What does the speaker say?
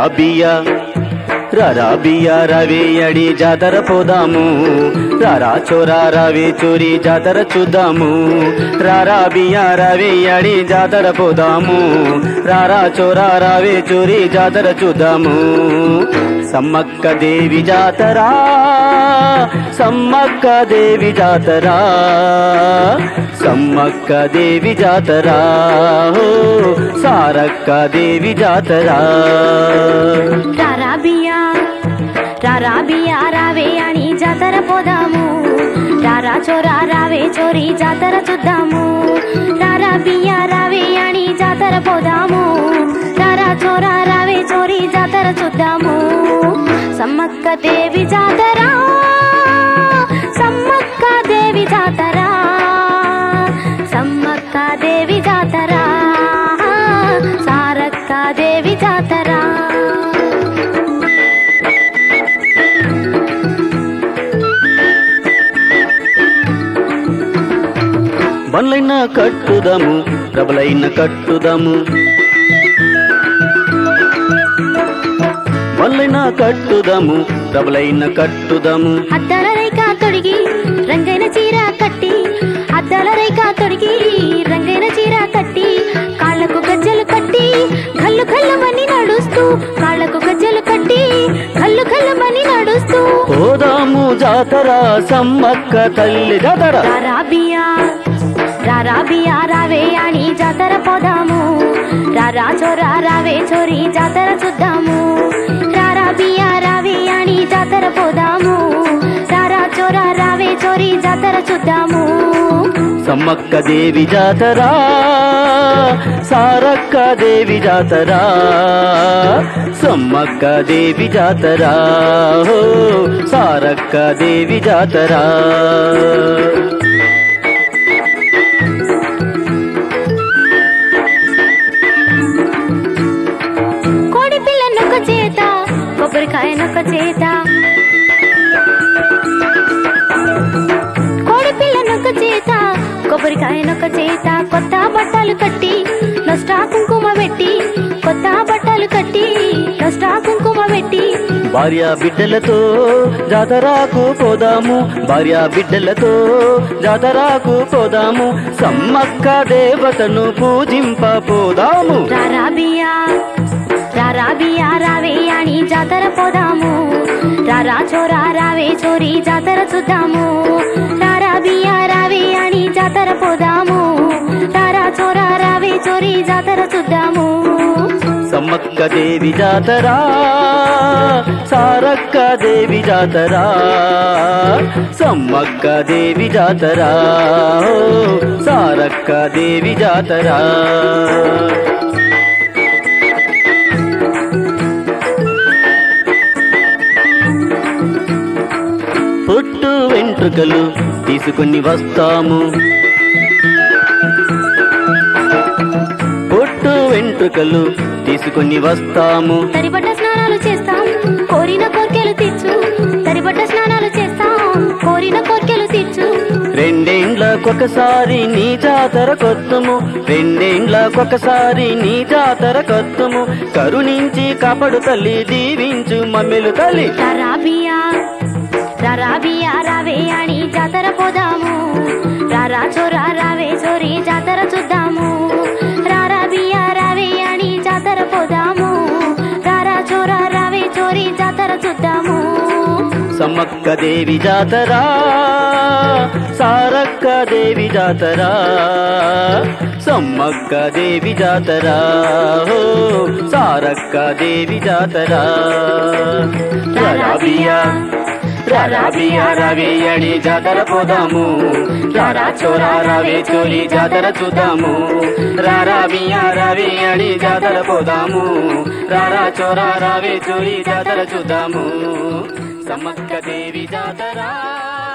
రారా బియ్యా రారా బియ్యా రవి అడి జాతర పోదాము రారా చోరా రవి చోరి జాతర చూద్దాము రారా బియ్యా రవి అడి జాతర పోదాము రారా చోరా రవి చోరి జాతర చూద్దాము సమ్మక్క దేవి జాతరా సమ్మక్క దేవి జాతరా సమ్మక్క దేవి జాతరా హో సారక్క దేవి జాతరా రారా బియ్యా రారా బియ్యా రావే అని జాతర పోదాము రారా చోరా రావే చోరీ జాతర చూద్దాము రారా బియ్యా రావే అని జాతర పోదాము రారా చోరా రావే చోరీ జాతర చూద్దాము సమ్మక్క దేవి జాతర సమ్మక్క దేవి జాతర సమ్మక్క దేవి జాతర సారక్క దేవి జాతర బండ్లైన కట్టుదము డబలైన కట్టుదము బండ్లైన కట్టుదము డబలైన కట్టుదము అద్దాల రేఖ తొడిగి రంగైన చీర కట్టి అద్దాల రేఖ తొడిగి రంగైన చీర కట్టి కాళ్ళకు గజ్జలు కట్టి కళ్ళు కళ్ళమని నడుస్తూ కాళ్ళకు గజ్జలు కట్టి కళ్ళు కళ్ళమని నడుస్తూ పోదాము జాతర సమ్మక్క తల్లి జాతర రారాబియా రారాబియా రావే అని జాతర పోదాము రారా చోరా రావే చోరీ జాతర చూద్దాము రారాబియా రావే అని జాతర పోదాము రారా చోరా రావే చోరీ జాతర చూద్దాము సమ్మక్క దేవి జాతరా సారక్క దేవి జాతరా సమ్మక్క దేవి జాతరా హో సారక్క దేవి జాతరా కోడి పిల్లనొక చేత కొబ్బరికాయనొక చేత కోడి పిల్లనొక చేత కొబ్బరికాయనొక చేత కొత్త బట్టలు కట్టి నష్టా కుంకుమ పెట్టి కొత్త బట్టలు కట్టి నష్టా కుంకుమ పెట్టి భార్య బిడ్డలతో జాతరాకు పోదాము భార్య బిడ్డలతో జాతరాకు పోదాము సమ్మక్క దేవతను పూజింప పోదాము రారాబియా రారాబియా రావే అని జాతర పోదాము రారా చోరా రావే చోరీ జాతర చూద్దాము రారాబియా రావే అని జాతర పోదాము రారా చోరా రావే చోరీ జాతర చూద్దాము సమ్మక్క దేవి జాతరా సారక్క దేవి జాతరా సమ్మక్క దేవి జాతరా ఓ, సారక్క దేవి జాతరా పుట్టు వెంట్రుకలు తీసుకుని వస్తాము పుట్టు వెంట్రుకలు తీసుకుని వస్తాము తరిబట్ట స్నానాలు చేస్తాం కోరిన కోర్కెలు తీర్చు తరిబట్ట స్నానాలు చేస్తాం కోరిన కోర్కెలు తీర్చు రెండేండ్లకొకసారి నీ జాతర కొత్తము రెండేండ్లకొకసారి నీ జాతర కొత్తము కరుణించి కాపాడు తల్లి దీవించు మమ్మెలు తల్లి రారాబియా రారాబియా రావే అని జాతర పోదాము రారా చోరా రావే చోరీ జాతర చూద్దాము రారాబియా రావే అని జాతర పోదాము రారా చోరా రావే చోరీ జాతర చూద్దాము సమ్మక్క దేవి జాతరా సారక్క దేవి జాతరా సమ్మక్క దేవి జాతరా హో సారక్క దేవి జాతరా రారాబియా రారాబియా రవి అడి జాతర పోదాము రారా చోరా రవి చోరి జాతర చూద్దాము రారాబియా రవి అడి జాతర పోదాము రారా చోరా రవి చోరి జాతర చూద్దాము సమ్మక్క దేవి జాతరా